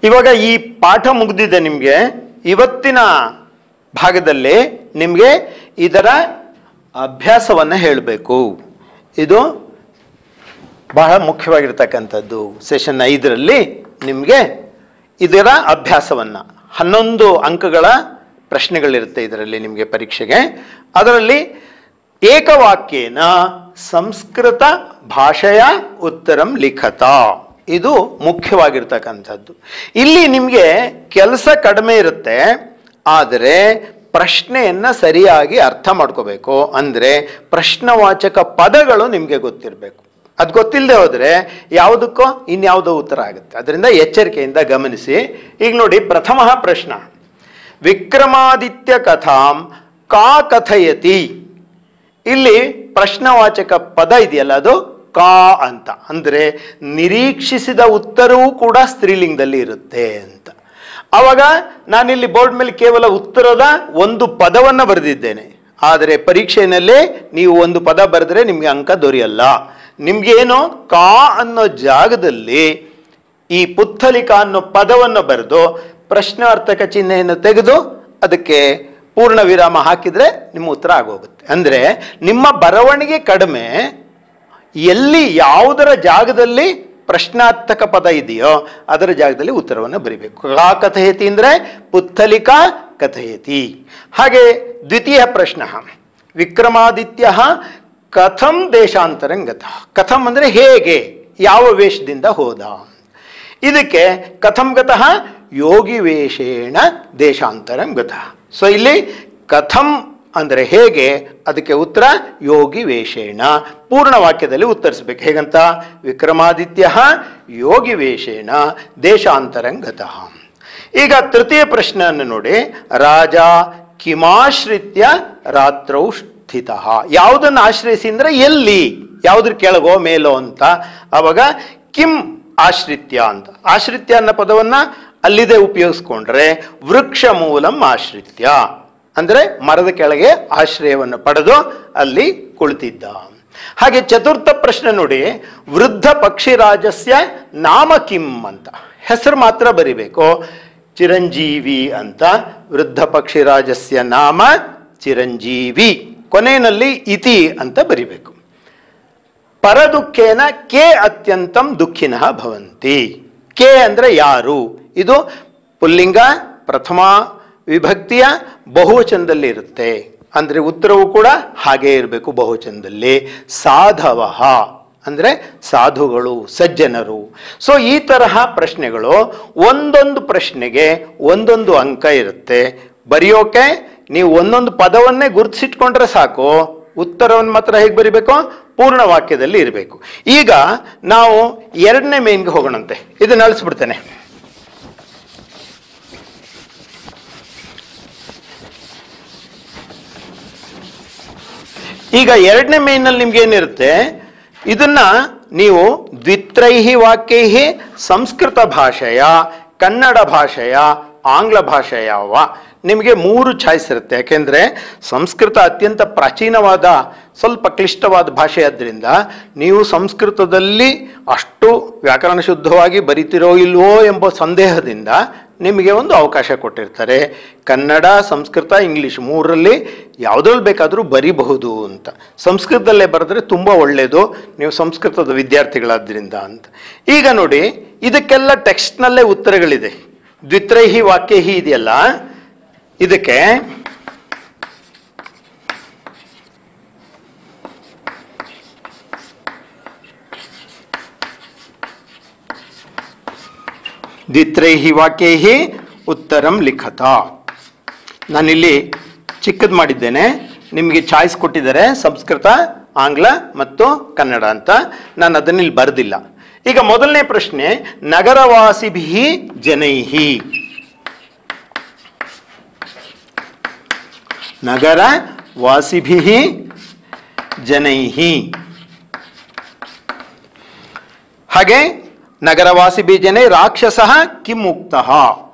ಇವಾಗ ಈ ಪಾಠ ಮುಗ್ದಿದೆ ನಿಮಗೆ ಇವತ್ತಿನ ಭಾಗದಲ್ಲಿ ನಿಮಗೆ ಇದರ ಅಭ್ಯಾಸವನ್ನು ಹೇಳಬೇಕು ಇದು ಬಹಳ ಮುಖ್ಯವಾಗಿರ್ತಕ್ಕಂಥದ್ದು ಸೆಷನ್ ಐದರಲ್ಲಿ ನಿಮಗೆ ಇದರ ಅಭ್ಯಾಸವನ್ನು ಹನ್ನೊಂದು ಅಂಕಗಳ ಪ್ರಶ್ನೆಗಳಿರುತ್ತೆ ಇದರಲ್ಲಿ ನಿಮಗೆ ಪರೀಕ್ಷೆಗೆ ಅದರಲ್ಲಿ ಏಕವಾಕ್ಯೇನ ಸಂಸ್ಕೃತ ಭಾಷೆಯ ಉತ್ತರಂ ಲಿಖತ ಇದು ಮುಖ್ಯವಾಗಿರ್ತಕ್ಕಂಥದ್ದು ಇಲ್ಲಿ ನಿಮಗೆ ಕೆಲಸ ಕಡಿಮೆ ಇರುತ್ತೆ ಆದರೆ ಪ್ರಶ್ನೆಯನ್ನ ಸರಿಯಾಗಿ ಅರ್ಥ ಮಾಡ್ಕೋಬೇಕು ಅಂದರೆ ಪ್ರಶ್ನವಾಚಕ ಪದಗಳು ನಿಮಗೆ ಗೊತ್ತಿರಬೇಕು ಅದು ಗೊತ್ತಿಲ್ಲದೆ ಹೋದರೆ ಯಾವುದಕ್ಕೋ ಇನ್ಯಾವುದೋ ಉತ್ತರ ಆಗುತ್ತೆ ಅದರಿಂದ ಎಚ್ಚರಿಕೆಯಿಂದ ಗಮನಿಸಿ ಈಗ ನೋಡಿ ಪ್ರಥಮ ಪ್ರಶ್ನ ವಿಕ್ರಮಾದಿತ್ಯ ಕಥಾಂ ಕಾ ಕಥಯತಿ ಇಲ್ಲಿ ಪ್ರಶ್ನವಾಚಕ ಪದ ಇದೆಯಲ್ಲ ಅದು ಕಾ ಅಂತ ಅಂದರೆ ನಿರೀಕ್ಷಿಸಿದ ಉತ್ತರವೂ ಕೂಡ ಸ್ತ್ರೀಲಿಂಗದಲ್ಲಿ ಇರುತ್ತೆ ಅಂತ ಆವಾಗ ನಾನಿಲ್ಲಿ ಬೋರ್ಡ್ ಮೇಲೆ ಕೇವಲ ಉತ್ತರದ ಒಂದು ಪದವನ್ನು ಬರೆದಿದ್ದೇನೆ ಆದರೆ ಪರೀಕ್ಷೆಯಲ್ಲಿ ನೀವು ಒಂದು ಪದ ಬರೆದ್ರೆ ನಿಮಗೆ ಅಂಕ ದೊರೆಯಲ್ಲ ನಿಮ್ಗೇನು ಕಾ ಅನ್ನೋ ಜಾಗದಲ್ಲಿ ಈ ಪುತ್ತಲಿಕ ಅನ್ನೋ ಪದವನ್ನು ಬರೆದು ಪ್ರಶ್ನಾರ್ಥಕ ಚಿಹ್ನೆಯನ್ನು ತೆಗೆದು ಅದಕ್ಕೆ ಪೂರ್ಣ ವಿರಾಮ ಹಾಕಿದ್ರೆ ನಿಮ್ಮ ಉತ್ತರ ಆಗೋಗುತ್ತೆ ಅಂದರೆ ನಿಮ್ಮ ಬರವಣಿಗೆ ಕಡಿಮೆ ಎಲ್ಲಿ ಯಾವುದರ ಜಾಗದಲ್ಲಿ ಪ್ರಶ್ನಾರ್ಥಕ ಪದ ಇದೆಯೋ ಅದರ ಜಾಗದಲ್ಲಿ ಉತ್ತರವನ್ನು ಬರಿಬೇಕು ಕಾ ಕಥಯತಿ ಅಂದರೆ ಪುತ್ತಲಿಕಾ ಕಥಯತಿ ಹಾಗೆ ದ್ವಿತೀಯ ಪ್ರಶ್ನ ವಿಕ್ರಮಾದಿತ್ಯ ಕಥಂ ದೇಶಾಂತರಂಗತ ಕಥಂ ಅಂದರೆ ಹೇಗೆ ಯಾವ ವೇಷದಿಂದ ಹೋದ ಇದಕ್ಕೆ ಕಥಂ ಗತಃ ಯೋಗಿ ವೇಷೇಣ ದೇಶಾಂತರಂ ಗತಃ ಸೊ ಇಲ್ಲಿ ಕಥಂ ಅಂದರೆ ಹೇಗೆ ಅದಕ್ಕೆ ಉತ್ತರ ಯೋಗಿ ವೇಷೇಣ ಪೂರ್ಣ ವಾಕ್ಯದಲ್ಲಿ ಉತ್ತರಿಸಬೇಕು ಹೇಗಂತ ವಿಕ್ರಮಾದಿತ್ಯ ಯೋಗಿ ವೇಷೇಣ ದೇಶಾಂತರಂಗತಃ ಈಗ ತೃತೀಯ ಪ್ರಶ್ನೆಯನ್ನು ನೋಡಿ ರಾಜ ಕಿಮಾಶ್ರಿತ್ಯ ರಾತ್ರೌ ಸ್ಥಿತ ಯಾವುದನ್ನು ಆಶ್ರಯಿಸಿ ಅಂದರೆ ಎಲ್ಲಿ ಯಾವುದ್ರ ಕೆಳಗೋ ಮೇಲೋ ಅಂತ ಅವಾಗ ಕಿಂ ಆಶ್ರಿತ್ಯ ಅಂತ ಆಶ್ರಿತ್ಯ ಅನ್ನೋ ಪದವನ್ನ ಅಲ್ಲಿದೆ ಉಪಯೋಗಿಸ್ಕೊಂಡ್ರೆ ವೃಕ್ಷ ಮೂಲಂ ಆಶ್ರಿತ್ಯ ಅಂದರೆ ಮರದ ಕೆಳಗೆ ಆಶ್ರಯವನ್ನು ಪಡೆದು ಅಲ್ಲಿ ಕುಳಿತಿದ್ದ ಹಾಗೆ ಚತುರ್ಥ ಪ್ರಶ್ನೆ ನೋಡಿ ವೃದ್ಧ ಪಕ್ಷಿರಾಜಸ್ಯ ನಾಮ ಕಿಂ ಅಂತ ಹೆಸರು ಮಾತ್ರ ಬರಿಬೇಕು ಚಿರಂಜೀವಿ ಅಂತ ವೃದ್ಧ ಪಕ್ಷಿರಾಜಸ್ಯ ನಾಮ ಚಿರಂಜೀವಿ ಕೊನೆಯಲ್ಲಿ ಇತಿ ಅಂತ ಬರಿಬೇಕು ಪರದುಃಖೇನ ಕೆ ಅತ್ಯಂತಂ ದುಃಖಿನಃ ಭವಂತಿ ಕೆ ಅಂದರೆ ಯಾರು ಇದು ಪುಲ್ಲಿಂಗ ಪ್ರಥಮ ವಿಭಕ್ತಿಯ ಬಹುವಚನದಲ್ಲಿ ಇರುತ್ತೆ ಅಂದರೆ ಉತ್ತರವು ಕೂಡ ಹಾಗೇ ಇರಬೇಕು ಬಹುವಚನದಲ್ಲಿ ಸಾಧವ ಅಂದರೆ ಸಾಧುಗಳು ಸಜ್ಜನರು ಸೊ ಈ ತರಹ ಪ್ರಶ್ನೆಗಳು ಒಂದೊಂದು ಪ್ರಶ್ನೆಗೆ ಒಂದೊಂದು ಅಂಕ ಇರುತ್ತೆ ಬರೆಯೋಕೆ ನೀವು ಒಂದೊಂದು ಪದವನ್ನೇ ಗುರುತಿಸಿಟ್ಕೊಂಡ್ರೆ ಸಾಕು ಉತ್ತರವನ್ನು ಮಾತ್ರ ಹೇಗೆ ಬರಿಬೇಕು ಪೂರ್ಣ ವಾಕ್ಯದಲ್ಲಿ ಇರಬೇಕು ಈಗ ನಾವು ಎರಡನೇ ಮೇನ್ಗೆ ಹೋಗೋಣಂತೆ ಇದನ್ನ ಅಳಿಸ್ಬಿಡ್ತೇನೆ ಈಗ ಎರಡನೇ ಮೇನಲ್ಲಿ ನಿಮ್ಗೆ ಏನಿರುತ್ತೆ ಇದನ್ನ ನೀವು ದ್ವಿತ್ರೈಹಿ ವಾಕ್ಯೈಹಿ ಸಂಸ್ಕೃತ ಭಾಷೆಯ ಕನ್ನಡ ಭಾಷೆಯ ಆಂಗ್ಲ ಭಾಷೆಯ ವ ನಿಮಗೆ ಮೂರು ಚಾಯ್ಸ್ ಇರುತ್ತೆ ಯಾಕೆಂದರೆ ಸಂಸ್ಕೃತ ಅತ್ಯಂತ ಪ್ರಾಚೀನವಾದ ಸ್ವಲ್ಪ ಕ್ಲಿಷ್ಟವಾದ ಭಾಷೆ ಆದ್ದರಿಂದ ನೀವು ಸಂಸ್ಕೃತದಲ್ಲಿ ಅಷ್ಟು ವ್ಯಾಕರಣ ಶುದ್ಧವಾಗಿ ಬರಿತಿರೋ ಇಲ್ವೋ ಎಂಬ ಸಂದೇಹದಿಂದ ನಿಮಗೆ ಒಂದು ಅವಕಾಶ ಕೊಟ್ಟಿರ್ತಾರೆ ಕನ್ನಡ ಸಂಸ್ಕೃತ ಇಂಗ್ಲೀಷ್ ಮೂರರಲ್ಲಿ ಯಾವುದ್ರಲ್ಲಿ ಬೇಕಾದರೂ ಬರಿಬಹುದು ಅಂತ ಸಂಸ್ಕೃತದಲ್ಲೇ ಬರೆದ್ರೆ ತುಂಬ ಒಳ್ಳೆಯದು ನೀವು ಸಂಸ್ಕೃತದ ವಿದ್ಯಾರ್ಥಿಗಳಾದ್ರಿಂದ ಅಂತ ಈಗ ನೋಡಿ ಇದಕ್ಕೆಲ್ಲ ಟೆಕ್ಸ್ಟ್ನಲ್ಲೇ ಉತ್ತರಗಳಿದೆ ದ್ವಿತ್ರೈಹಿ ವಾಕ್ಯಹಿ ಇದೆಯಲ್ಲ ಇದಕ್ಕೆ ದ್ವಿತ್ರೈಹಿ ವಾಕ್ಯೈಹಿ ಉತ್ತರಂ ಲಿಖತ ನಾನಿಲ್ಲಿ ಚಿಕ್ಕದು ಮಾಡಿದ್ದೇನೆ ನಿಮಗೆ ಚಾಯ್ಸ್ ಕೊಟ್ಟಿದ್ದಾರೆ ಸಂಸ್ಕೃತ ಆಂಗ್ಲ ಮತ್ತು ಕನ್ನಡ ಅಂತ ನಾನು ಅದನ್ನ ಇಲ್ಲಿ ಬರೆದಿಲ್ಲ ಈಗ ಮೊದಲನೇ ಪ್ರಶ್ನೆ ನಗರವಾಸಿಭಿ ಜನೈಹಿ ನಗರ ವಾಸಿಭಿ ಜನೈಹಿ ಹಾಗೆ ನಗರವಾಸಿಭಿ ಜನೇ ರಾಕ್ಷಸ ಕಿಂ ಮುಕ್ತಃ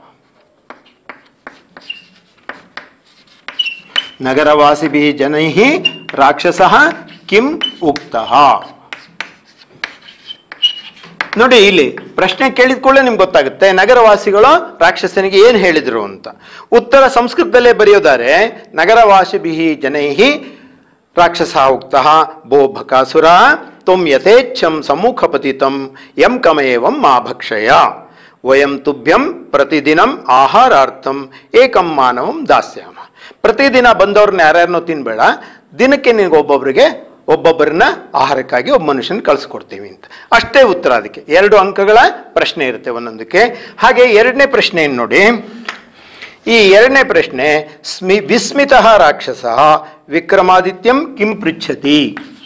ನಗರವಾಸಿಭಿ ಜನೈಃ ರಾಕ್ಷಸ ಕಿಂ ಉಕ್ತಃ ನೋಡಿ ಇಲ್ಲಿ ಪ್ರಶ್ನೆ ಕೇಳಿದ ಕೂಡಲೇ ನಿಮ್ಗೆ ಗೊತ್ತಾಗುತ್ತೆ ನಗರವಾಸಿಗಳು ರಾಕ್ಷಸನಿಗೆ ಏನು ಹೇಳಿದ್ರು ಅಂತ ಉತ್ತರ ಸಂಸ್ಕೃತದಲ್ಲೇ ಬರೆಯೋದಾರೆ ನಗರವಾಸಿಭಿ ಜನೈಹಿ ರಾಕ್ಷಸ ಉಕ್ತಃ ಭೋ ಭಕಾಸುರ ತ್ವಂ ಯಥೇಚ್ಛಂ ಸಮ್ಮುಖಪತಿತಂ ಯಂ ಕಮಯೇವಂ ಮಾ ಭಕ್ಷಯ ವಯಂ ತುಭ್ಯಂ ಪ್ರತಿದಿನಂ ಆಹಾರಾರ್ಥಂ ಏಕಂ ಮಾನವಂ ದಾಸ್ಯಾಮ ಪ್ರತಿದಿನ ಬಂದವ್ರನ್ನ ಯಾರ್ಯಾರನ್ನೋ ತಿನ್ಬೇಡ ದಿನಕ್ಕೆ ನಿನಗೆ ಒಬ್ಬೊಬ್ಬರಿಗೆ ಒಬ್ಬೊಬ್ಬರನ್ನ ಆಹಾರಕ್ಕಾಗಿ ಒಬ್ಬ ಮನುಷ್ಯನ ಕಳಿಸ್ಕೊಡ್ತೀವಿ ಅಂತ ಅಷ್ಟೇ ಉತ್ತರ ಅದಕ್ಕೆ ಎರಡು ಅಂಕಗಳ ಪ್ರಶ್ನೆ ಇರುತ್ತೆ ಒಂದೊಂದಕ್ಕೆ ಹಾಗೆ ಎರಡನೇ ಪ್ರಶ್ನೆ ಏನು ನೋಡಿ ಈ ಎರಡನೇ ಪ್ರಶ್ನೆ ಸ್ಮಿ ವಿಸ್ಮಿತ ರಾಕ್ಷಸ ವಿಕ್ರಮಾದಿತ್ಯಂ ಕಿಂ ಪೃಚ್ಛತಿ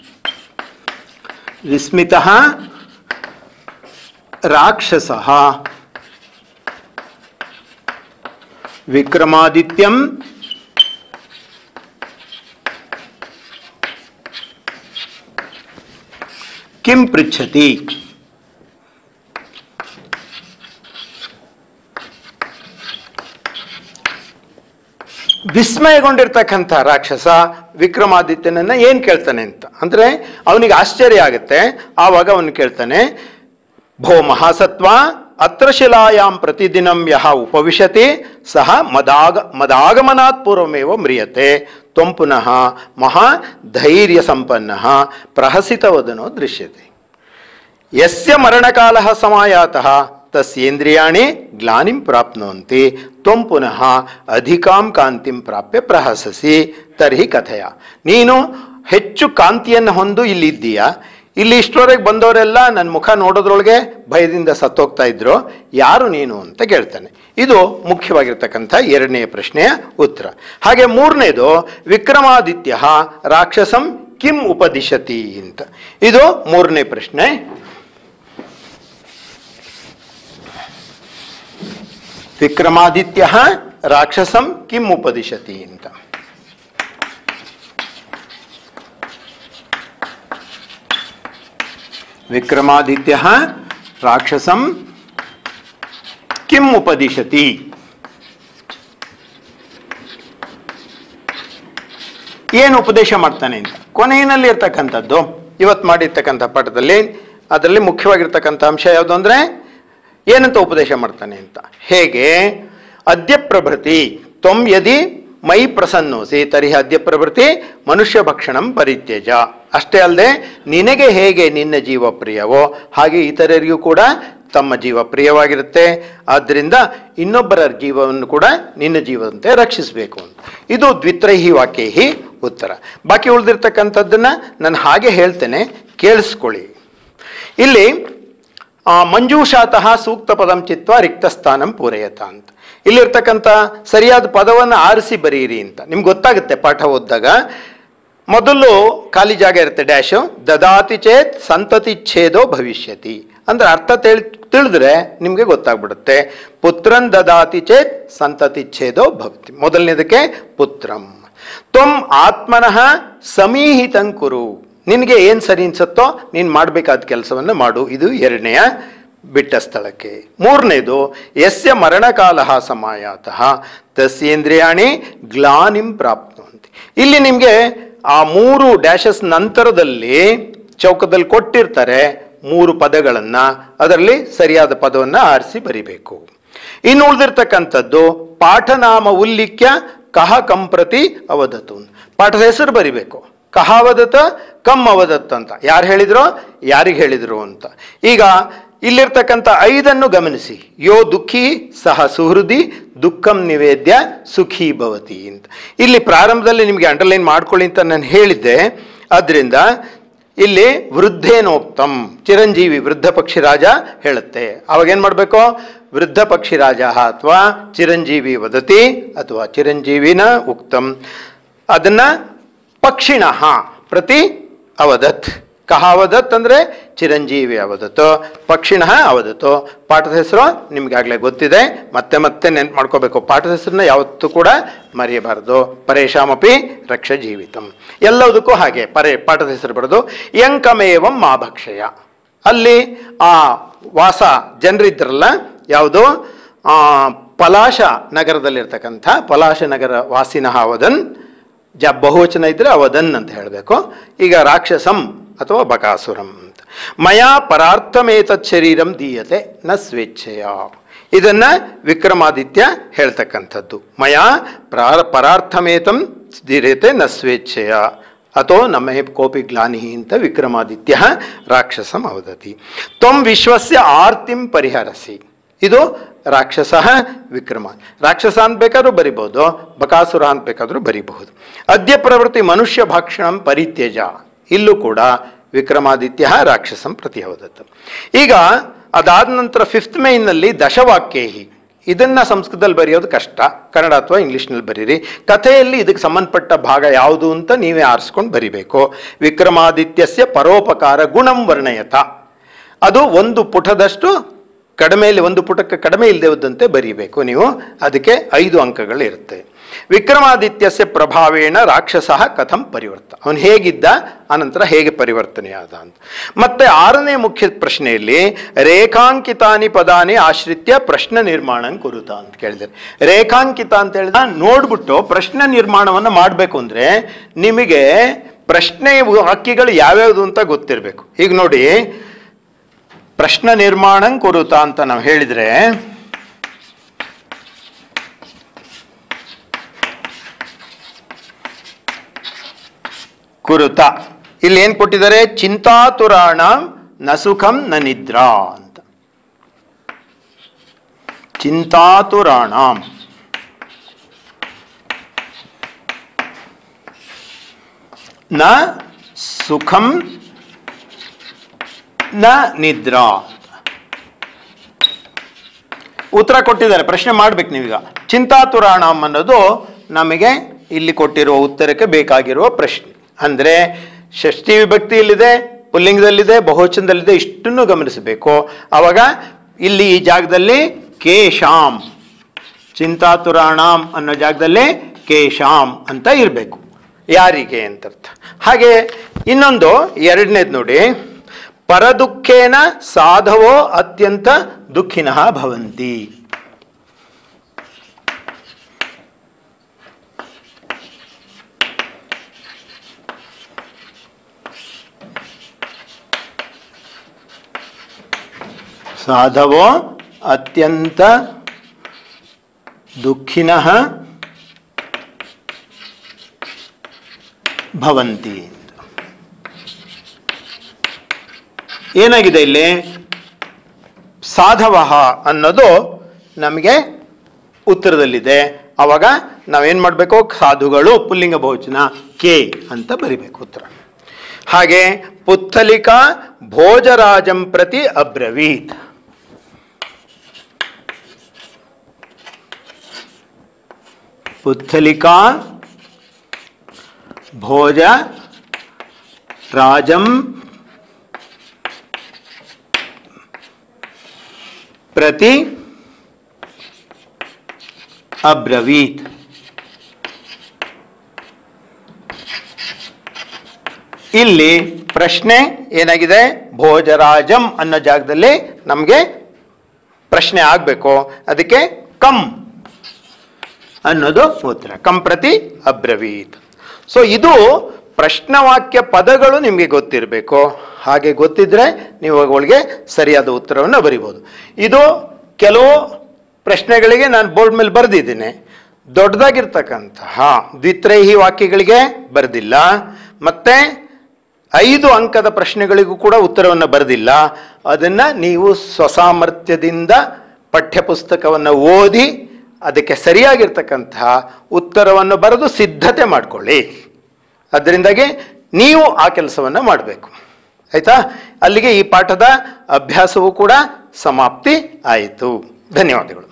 ವಿಸ್ಮಿತ ರಾಕ್ಷಸ ವಿಕ್ರಮಾದಿತ್ಯಂ ಕಿಂ ಪೃಚ್ಛತಿ ವಿಸ್ಮಯಗೊಂಡಿರ್ತಕ್ಕಂಥ ರಾಕ್ಷಸ ವಿಕ್ರಮಾದಿತ್ಯನನ್ನ ಏನ್ ಕೇಳ್ತಾನೆ ಅಂತ ಅಂದ್ರೆ ಅವನಿಗೆ ಆಶ್ಚರ್ಯ ಆಗುತ್ತೆ ಆವಾಗ ಅವನು ಕೇಳ್ತಾನೆ ಭೋ ಮಹಾಸತ್ವ ಅತ್ರ ಶಿಲಾಯಾಂ ಪ್ರತಿದಿನಂ ಯಹ ಉಪವಿಶತಿ ಸಹ ಮದಾಗ ಮದಾಗಮನಾತ್ ಪೂರ್ವಮೇವ ಮ್ರಿಯತೆ ತ್ವಂ ಪುನಃ ಮಹಾ ಧೈರ್ಯ ಸಂಪನ್ನ ಪ್ರಹಸಿತವದನೋ ದೃಶ್ಯತೆ ಯಸ್ಯ ಮರಣಕಾಲಃ ಸಮಾಯಾತಃ ತಸ್ಯೇಂದ್ರಿಯಾಣಿ ಗ್ಲಾನಿಂ ಪ್ರಾಪ್ನುವಂತಿ ತ್ವಂ ಪುನಃ ಅಧಿಕಾಂ ಕಾಂತಿಂ ಪ್ರಾಪ್ಯ ಪ್ರಹಸಸಿ ತರ್ಹಿ ಕಥೆಯ ನೀನು ಹೆಚ್ಚು ಕಾಂತಿಯನ್ನು ಹೊಂದು ಇಲ್ಲಿದ್ದೀಯಾ ಇಲ್ಲಿ ಇಷ್ಟರವರೆಗೆ ಬಂದವರೆಲ್ಲ ನನ್ನ ಮುಖ ನೋಡೋದ್ರೊಳಗೆ ಭಯದಿಂದ ಸತ್ತೋಗ್ತಾ ಇದ್ರು ಯಾರು ನೀನು ಅಂತ ಕೇಳ್ತಾನೆ ಇದು ಮುಖ್ಯವಾಗಿರ್ತಕ್ಕಂಥ ಎರಡನೆಯ ಪ್ರಶ್ನೆಯ ಉತ್ತರ ಹಾಗೆ ಮೂರನೇದು ವಿಕ್ರಮಾದಿತ್ಯ ರಾಕ್ಷಸಂ ಕಿಂ ಉಪದಿಶತಿ ಅಂತ ಇದು ಮೂರನೇ ಪ್ರಶ್ನೆ ವಿಕ್ರಮಾದಿತ್ಯ ರಾಕ್ಷಸಂ ಕಿಂ ಉಪದಿಶತಿ ಅಂತ ವಿಕ್ರಮಾದಿತ್ಯ ರಾಕ್ಷಸಂ ಕಿಂ ಉಪದಿಶತಿ ಏನು ಉಪದೇಶ ಮಾಡ್ತಾನೆ ಅಂತ ಕೊನೆಯಲ್ಲಿ ಇರ್ತಕ್ಕಂಥದ್ದು ಇವತ್ತು ಮಾಡಿರ್ತಕ್ಕಂಥ ಪಾಠದಲ್ಲಿ ಅದರಲ್ಲಿ ಮುಖ್ಯವಾಗಿರ್ತಕ್ಕಂಥ ಅಂಶ ಯಾವುದು ಅಂದರೆ ಏನಂತ ಉಪದೇಶ ಮಾಡ್ತಾನೆ ಅಂತ ಹೇಗೆ ಅದ್ಯ ಪ್ರಭೃತಿ ತ್ವಂ ಯದಿ ಮೈ ಪ್ರಸನ್ನೋಸಿ ತರ್ಹಿ ಅದ್ಯ ಪ್ರಭೃತಿ ಮನುಷ್ಯ ಭಕ್ಷಣಂ ಪರಿತ್ಯಜ ಅಷ್ಟೇ ಅಲ್ಲದೆ ನಿನಗೆ ಹೇಗೆ ನಿನ್ನ ಜೀವ ಪ್ರಿಯವೋ ಹಾಗೆ ಇತರರಿಗೂ ಕೂಡ ತಮ್ಮ ಜೀವ ಪ್ರಿಯವಾಗಿರುತ್ತೆ ಆದ್ದರಿಂದ ಇನ್ನೊಬ್ಬರ ಜೀವವನ್ನು ಕೂಡ ನಿನ್ನ ಜೀವದಂತೆ ರಕ್ಷಿಸಬೇಕು ಅಂತ ಇದು ದ್ವಿತ್ರೈಹಿ ವಾಕ್ಯೈಹಿ ಉತ್ತರ ಬಾಕಿ ಉಳಿದಿರ್ತಕ್ಕಂಥದ್ದನ್ನ ನಾನು ಹಾಗೆ ಹೇಳ್ತೇನೆ ಕೇಳಿಸ್ಕೊಳ್ಳಿ ಇಲ್ಲಿ ಆ, ಮಂಜೂಷಾತಃ ಸೂಕ್ತ ಪದಂ ಚಿತ್ವ ರಿಕ್ತಸ್ಥಾನಂ ಪೂರಯತ ಅಂತ ಇಲ್ಲಿರ್ತಕ್ಕಂಥ ಸರಿಯಾದ ಪದವನ್ನು ಆರಿಸಿ ಬರೀರಿ ಅಂತ ನಿಮ್ಗೆ ಗೊತ್ತಾಗುತ್ತೆ ಪಾಠ ಓದಿದಾಗ ಮೊದಲು ಖಾಲಿ ಜಾಗ ಇರುತ್ತೆ ಡ್ಯಾಶು ದದಾತಿ ಚೇತ್ ಸಂತತಿ ಛೇದೋ ಭವಿಷ್ಯತಿ ಅಂದ್ರೆ ಅರ್ಥ ತಿಳ್ ತಿಳಿದ್ರೆ ನಿಮಗೆ ಗೊತ್ತಾಗ್ಬಿಡುತ್ತೆ ಪುತ್ರನ್ ದದಾತಿ ಚೇತ್ ಸಂತತಿ ಛೇದೋ ಭವತಿ ಮೊದಲನೇದಕ್ಕೆ ಪುತ್ರಂ ತ್ವಂ ಆತ್ಮನಃ ಸಮೀಹಿತಂ ಕುರು ನಿನಗೆ ಏನು ಸರಿ ಅನ್ಸುತ್ತೋ ನೀನು ಮಾಡಬೇಕಾದ ಕೆಲಸವನ್ನು ಮಾಡು ಇದು ಎರಡನೆಯ ಬಿಟ್ಟ ಸ್ಥಳಕ್ಕೆ ಮೂರನೇದು ಯಸ್ಯ ಮರಣಕಾಲ ಸಮಾಯಾತಃ ತಸ್ಯೇಂದ್ರಿಯಾಣಿ ಗ್ಲಾನಿಂ ಪ್ರಾಪ್ನುವಂತೆ ಇಲ್ಲಿ ನಿಮಗೆ ಆ ಮೂರು ಡ್ಯಾಶಸ್ ನಂತರದಲ್ಲಿ ಚೌಕದಲ್ಲಿ ಕೊಟ್ಟಿರ್ತಾರೆ ಮೂರು ಪದಗಳನ್ನು ಅದರಲ್ಲಿ ಸರಿಯಾದ ಪದವನ್ನು ಆರಿಸಿ ಬರಿಬೇಕು ಇನ್ನು ಉಳಿದಿರ್ತಕ್ಕಂಥದ್ದು ಪಾಠನಾಮ ಉಲ್ಲಿಖ್ಯ ಕಹ ಕಂಪ್ರತಿ ಅವದತು ಪಾಠದ ಹೆಸರು ಬರಿಬೇಕು ಕಹ ಅವದತ ಕಮ್ ಅವದತ್ ಅಂತ ಯಾರು ಹೇಳಿದ್ರೋ ಯಾರಿಗೆ ಹೇಳಿದ್ರು ಅಂತ ಈಗ ಇಲ್ಲಿರ್ತಕ್ಕಂಥ ಐದನ್ನು ಗಮನಿಸಿ ಯೋ ದುಃಖಿ ಸಹ ಸುಹೃದಿ ದುಃಖಂ ನಿವೇದ್ಯ ಸುಖಿ ಭವತಿ ಅಂತ ಇಲ್ಲಿ ಪ್ರಾರಂಭದಲ್ಲಿ ನಿಮಗೆ ಅಂಡರ್ಲೈನ್ ಮಾಡ್ಕೊಳ್ಳಿ ಅಂತ ನಾನು ಹೇಳಿದ್ದೆ ಆದ್ರಿಂದ ಇಲ್ಲಿ ವೃದ್ಧೇನೋಕ್ತಂ ಚಿರಂಜೀವಿ ವೃದ್ಧ ಪಕ್ಷಿ ರಾಜ ಹೇಳುತ್ತೆ ಅವಾಗ ಏನು ಮಾಡಬೇಕು ವೃದ್ಧ ಪಕ್ಷಿ ರಾಜ ಅಥವಾ ಚಿರಂಜೀವಿ ವದತಿ ಅಥವಾ ಚಿರಂಜೀವಿನ ಉಕ್ತಂ ಅದನ್ನ ಪಕ್ಷಿಣ ಪ್ರತಿ ಅವದತ್ ಕಹ ಅವದತ್ ಅಂದರೆ ಚಿರಂಜೀವಿ ಅವದತ್ತು ಪಕ್ಷಿಣ ಅವದತ್ತು ಪಾಠದ ಹೆಸರು ನಿಮ್ಗಾಗಲೇ ಗೊತ್ತಿದೆ ಮತ್ತೆ ಮತ್ತೆ ನೆನ್ಪು ಮಾಡ್ಕೋಬೇಕು ಪಾಠದ ಹೆಸರನ್ನ ಯಾವತ್ತೂ ಕೂಡ ಮರೆಯಬಾರದು ಪರೇಶಾಮಪಿ ರಕ್ಷ ಜೀವಿತಂ ಎಲ್ಲದಕ್ಕೂ ಹಾಗೆ ಪರೇ ಪಾಠದ ಹೆಸರು ಬರೋದು ಯಂಕಮೇವಂ ಮಾಭಕ್ಷಯ ಅಲ್ಲಿ ಆ ವಾಸ ಜನರಿದ್ರಲ್ಲ ಯಾವುದು ಆ, ಪಲಾಶ ನಗರದಲ್ಲಿರ್ತಕ್ಕಂಥ ಪಲಾಶ ನಗರ ವಾಸಿನಃ ಅವದನ್ ಜ ಬಹುವಚನ ಇದ್ರೆ ಅವದನ್ ಅಂತ ಹೇಳಬೇಕು ಈಗ ರಾಕ್ಷಸಂ ಅಥವಾ ಬಕಾಸುರಂ ಅಂತ ಮಯಾ ಪರಾರ್ಥಮೇತತ್ ಶರೀರಂ ದೀಯತೆ ನ ಸ್ವೇಚ್ಛೆಯ ಇದನ್ನ ವಿಕ್ರಮಾದಿತ್ಯ ಹೇಳ್ತಕ್ಕಂಥದ್ದು ಮಯಾ ಪ್ರಾರ ಪರಾರ್ಥಮೇತಂ ದೀಯತೆ ನ ಸ್ವೇಚ್ಛೆಯ ಅಥೋ ನಮೇ ಕೋಪಿ ಗ್ಲಾನಿ ಅಂತ ವಿಕ್ರಮಾದಿತ್ಯ ರಾಕ್ಷಸಂ ಅವದತಿ ತ್ವಂ ವಿಶ್ವಸ್ಯ ಆರ್ತಿಂ ಪರಿಹರಸಿ ಇದು ರಾಕ್ಷಸ ವಿಕ್ರಮ ರಾಕ್ಷಸ ಅಂತ ಬೇಕಾದ್ರೂ ಬರಿಬೋದು ಬಕಾಸುರ ಅಂತ ಬೇಕಾದ್ರೂ ಬರಿಬಹುದು ಅದ್ಯ ಪ್ರವೃತ್ತಿ ಮನುಷ್ಯ ಭಾಕ್ಷಣಂ ಪರಿತ್ಯಜ ಇಲ್ಲೂ ಕೂಡ ವಿಕ್ರಮಾದಿತ್ಯ ರಾಕ್ಷಸಂ ಪ್ರತಿಹವದತ್ತು ಈಗ ಅದಾದ ನಂತರ ಫಿಫ್ತ್ ಮೈನಲ್ಲಿ ದಶವಾಕ್ಯೇಹಿ ಇದನ್ನ ಸಂಸ್ಕೃತದಲ್ಲಿ ಬರೆಯೋದು ಕಷ್ಟ ಕನ್ನಡ ಅಥವಾ ಇಂಗ್ಲೀಷ್ನಲ್ಲಿ ಬರೀರಿ ಕಥೆಯಲ್ಲಿ ಇದಕ್ಕೆ ಸಂಬಂಧಪಟ್ಟ ಭಾಗ ಯಾವುದು ಅಂತ ನೀವೇ ಆರಿಸ್ಕೊಂಡು ಬರಿಬೇಕು ವಿಕ್ರಮಾದಿತ್ಯಸ್ಯ ಪರೋಪಕಾರ ಗುಣಂ ವರ್ಣಯತ ಅದು ಒಂದು ಪುಟದಷ್ಟು ಕಡಿಮೆಯಲ್ಲಿ ಒಂದು ಪುಟಕ್ಕೆ ಕಡಿಮೆ ಇಲ್ಲದೆ ಹೋದಂತೆ ಬರೀಬೇಕು ನೀವು ಅದಕ್ಕೆ ಐದು ಅಂಕಗಳು ಇರುತ್ತೆ ವಿಕ್ರಮಾದಿತ್ಯಸ್ಯ ಪ್ರಭಾವೇಣ ರಾಕ್ಷಸ ಕಥಂ ಪರಿವರ್ತ ಅವನು ಹೇಗಿದ್ದ ಆನಂತರ ಹೇಗೆ ಪರಿವರ್ತನೆಯಾದ ಅಂತ ಮತ್ತೆ ಆರನೇ ಮುಖ್ಯ ಪ್ರಶ್ನೆಯಲ್ಲಿ ರೇಖಾಂಕಿತಾನಿ ಪದಾನಿ ಆಶ್ರಿತ್ಯ ಪ್ರಶ್ನೆ ನಿರ್ಮಾಣ ಕುರುತ ಅಂತ ಕೇಳಿದ್ದಾರೆ ರೇಖಾಂಕಿತ ಅಂತ ಹೇಳಿದ ನೋಡ್ಬಿಟ್ಟು ಪ್ರಶ್ನೆ ನಿರ್ಮಾಣವನ್ನು ಮಾಡಬೇಕು ಅಂದ್ರೆ ನಿಮಗೆ ಪ್ರಶ್ನೆ ವಾಕ್ಯಗಳು ಯಾವ್ಯಾವುದು ಅಂತ ಗೊತ್ತಿರಬೇಕು ಈಗ ನೋಡಿ ಪ್ರಶ್ನ ನಿರ್ಮಾಣ ಕುರುತ ಅಂತ ನಾವು ಹೇಳಿದ್ರೆ ಕುರುತ ಇಲ್ಲಿ ಏನ್ ಕೊಟ್ಟಿದ್ದಾರೆ ಚಿಂತಾತುರಾಣ ನಸುಖಂ ನ ನಿದ್ರಾ ಅಂತ ಚಿಂತಾತುರಾಣ ನ ಸುಖಂ ನ ನಿದ್ರಾ ಉತ್ತರ ಕೊಟ್ಟಿದ್ದಾರೆ ಪ್ರಶ್ನೆ ಮಾಡ್ಬೇಕು ನೀವೀಗ ಚಿಂತಾತುರಾಣಂ ಅನ್ನೋದು ನಮಗೆ ಇಲ್ಲಿ ಕೊಟ್ಟಿರುವ ಉತ್ತರಕ್ಕೆ ಬೇಕಾಗಿರುವ ಪ್ರಶ್ನೆ ಅಂದರೆ ಷಷ್ಠಿ ವಿಭಕ್ತಿಯಲ್ಲಿದೆ ಪುಲ್ಲಿಂಗದಲ್ಲಿದೆ ಬಹುವಚನದಲ್ಲಿದೆ ಇಷ್ಟನ್ನು ಗಮನಿಸಬೇಕು ಆವಾಗ ಇಲ್ಲಿ ಈ ಜಾಗದಲ್ಲಿ ಕೇಶಾಂ ಚಿಂತಾತುರಾಣಾಂ ಅನ್ನೋ ಜಾಗದಲ್ಲಿ ಕೇಶಾಂ ಅಂತ ಇರಬೇಕು ಯಾರಿಗೆ ಅಂತ ಅರ್ಥ ಹಾಗೆ ಇನ್ನೊಂದು ಎರಡನೇದು ನೋಡಿ ಪರದುಃಖೇನ ಸಾಧವೋ ಅತ್ಯಂತ ದುಃಖಿನಃ ಭವಂತಿ ಸಾಧವೋ ಅತ್ಯಂತ ದುಃಖಿನಃ ಭವಂತಿ ಏನಾಗಿದೆ ಇಲ್ಲಿ ಸಾಧವ ಅನ್ನೋದು ನಮಗೆ ಉತ್ತರದಲ್ಲಿದೆ ಅವಾಗ ನಾವೇನು ಮಾಡಬೇಕು ಸಾಧುಗಳು ಪುಲ್ಲಿಂಗ ಬಹುವಚನ ಕೆ ಅಂತ ಬರಿಬೇಕು ಉತ್ತರ ಹಾಗೆ ಪುತ್ತಲಿಕಾ ಭೋಜರಾಜಂ ಪ್ರತಿ ಅಬ್ರವೀತ್ ಪುತ್ತಲಿಕಾ ಭೋಜ ರಾಜಂ ಪ್ರತಿ ಅಬ್ರವೀತ್ ಇಲ್ಲಿ ಪ್ರಶ್ನೆ ಏನಾಗಿದೆ ಭೋಜರಾಜಂ ಅನ್ನೋ ಜಾಗದಲ್ಲಿ ನಮಗೆ ಪ್ರಶ್ನೆ ಆಗಬೇಕು ಅದಕ್ಕೆ ಕಂ ಅನ್ನೋದು ಉತ್ತರ ಕಂ ಪ್ರತಿ ಅಬ್ರವೀತ್ ಸೊ ಇದು ಪ್ರಶ್ನವಾಕ್ಯ ಪದಗಳು ನಿಮಗೆ ಗೊತ್ತಿರಬೇಕು ಹಾಗೆ ಗೊತ್ತಿದ್ರೆ ನೀವು ಅವುಗಳಿಗೆ ಸರಿಯಾದ ಉತ್ತರವನ್ನು ಬರಿಬೋದು ಇದು ಕೆಲವು ಪ್ರಶ್ನೆಗಳಿಗೆ ನಾನು ಬೋರ್ಡ್ ಮೇಲೆ ಬರೆದಿದ್ದೀನಿ ದೊಡ್ಡದಾಗಿರ್ತಕ್ಕಂತಹ ದ್ವಿತ್ರೈಹಿ ವಾಕ್ಯಗಳಿಗೆ ಬರೆದಿಲ್ಲ ಮತ್ತೆ ಐದು ಅಂಕದ ಪ್ರಶ್ನೆಗಳಿಗೂ ಕೂಡ ಉತ್ತರವನ್ನು ಬರೆದಿಲ್ಲ ಅದನ್ನು ನೀವು ಸ್ವಸಾಮರ್ಥ್ಯದಿಂದ ಪಠ್ಯಪುಸ್ತಕವನ್ನು ಓದಿ ಅದಕ್ಕೆ ಸರಿಯಾಗಿರ್ತಕ್ಕಂತಹ ಉತ್ತರವನ್ನು ಬರೆದು ಸಿದ್ಧತೆ ಮಾಡಿಕೊಳ್ಳಿ ಅದರಿಂದಾಗಿ ನೀವು ಆ ಕೆಲಸವನ್ನು ಮಾಡಬೇಕು ಆಯ್ತಾ ಅಲ್ಲಿಗೆ ಈ ಪಾಠದ ಅಭ್ಯಾಸವೂ ಕೂಡ ಸಮಾಪ್ತಿ ಆಯಿತು ಧನ್ಯವಾದಗಳು